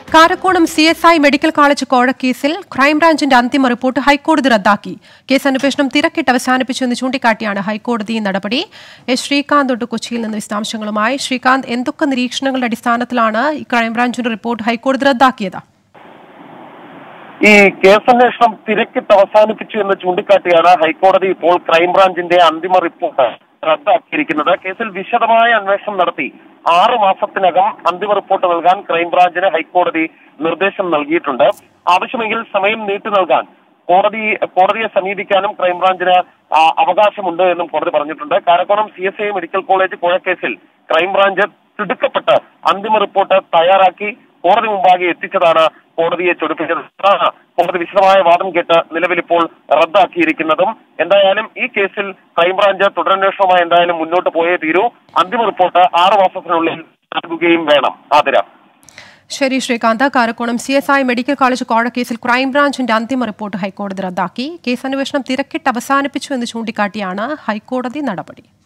Karakonam C S I medical college കോഴക്കേസിൽ ക്രൈംബ്രാഞ്ചിന്റെ അന്തിമ റിപ്പോർട്ട് ഹൈക്കോടതി റദ്ദാക്കി കേസ് അന്വേഷണം തിരക്കിട്ട് അവസാനിപ്പിച്ചുവെന്ന് ചൂണ്ടിക്കാട്ടിയാണ് ഹൈക്കോടതി നടപടി എസ് ശ്രീകാന്ത് തൊട്ട് കൊച്ചിയിൽ നിന്ന് വിശദാംശങ്ങളുമായി ശ്രീകാന്ത് എന്തൊക്കെ നിരീക്ഷണങ്ങളുടെ അടിസ്ഥാനത്തിലാണ് ഈ ക്രൈംബ്രാഞ്ചിന്റെ റിപ്പോർട്ട് ഹൈക്കോടതി റദ്ദാക്കിയത് ഈ കേസന്വേഷണം തിരക്കിട്ട് അവസാനിപ്പിച്ചു എന്ന് ചൂണ്ടിക്കാട്ടിയാണ് ഹൈക്കോടതി ഇപ്പോൾ ക്രൈംബ്രാഞ്ചിന്റെ അന്തിമ റിപ്പോർട്ട് റദ്ദാക്കിയിരിക്കുന്നത് കേസിൽ വിശദമായ അന്വേഷണം നടത്തി ആറ് മാസത്തിനകം അന്തിമ റിപ്പോർട്ട് നൽകാൻ ക്രൈംബ്രാഞ്ചിന് ഹൈക്കോടതി നിർദ്ദേശം നൽകിയിട്ടുണ്ട് ആവശ്യമെങ്കിൽ സമയം നീട്ടി നൽകാൻ കോടതി കോടതിയെ സമീപിക്കാനും ക്രൈംബ്രാഞ്ചിന് ആ, അവകാശമുണ്ട് എന്നും കോടതി പറഞ്ഞിട്ടുണ്ട് Karakonam C S I medical college കോഴക്കേസിൽ ക്രൈംബ്രാഞ്ച് തിടുക്കപ്പെട്ട് അന്തിമ റിപ്പോർട്ട് തയ്യാറാക്കി കോടതി മുമ്പാകെ എത്തിച്ചതാണ് കോടതിയെ ചൊടിപ്പിച്ചത് അതാണ് കോടതി വിശദമായ വാദം കേട്ട് നിലവിലിപ്പോൾ റദ്ദാക്കിയിരിക്കുന്നതും എന്തായാലും ഈ കേസിൽ ക്രൈംബ്രാഞ്ച് തുടരന്വേഷണവുമായി എന്തായാലും മുന്നോട്ട് പോയേ തീരൂ അന്തിമ റിപ്പോർട്ട് ആറു മാസത്തിനുള്ളിൽ നൽകുകയും വേണം ആതിര ശരി Sreekanth Karakonam C S I medical college കോഴക്കേസിൽ ക്രൈംബ്രാഞ്ചിന്റെ അന്തിമ റിപ്പോർട്ട് ഹൈക്കോടതി റദ്ദാക്കി കേസ് അന്വേഷണം തിരക്കിട്ട് അവസാനിപ്പിച്ചു എന്ന് ചൂണ്ടിക്കാട്ടിയാണ് ഹൈക്കോടതി നടപടി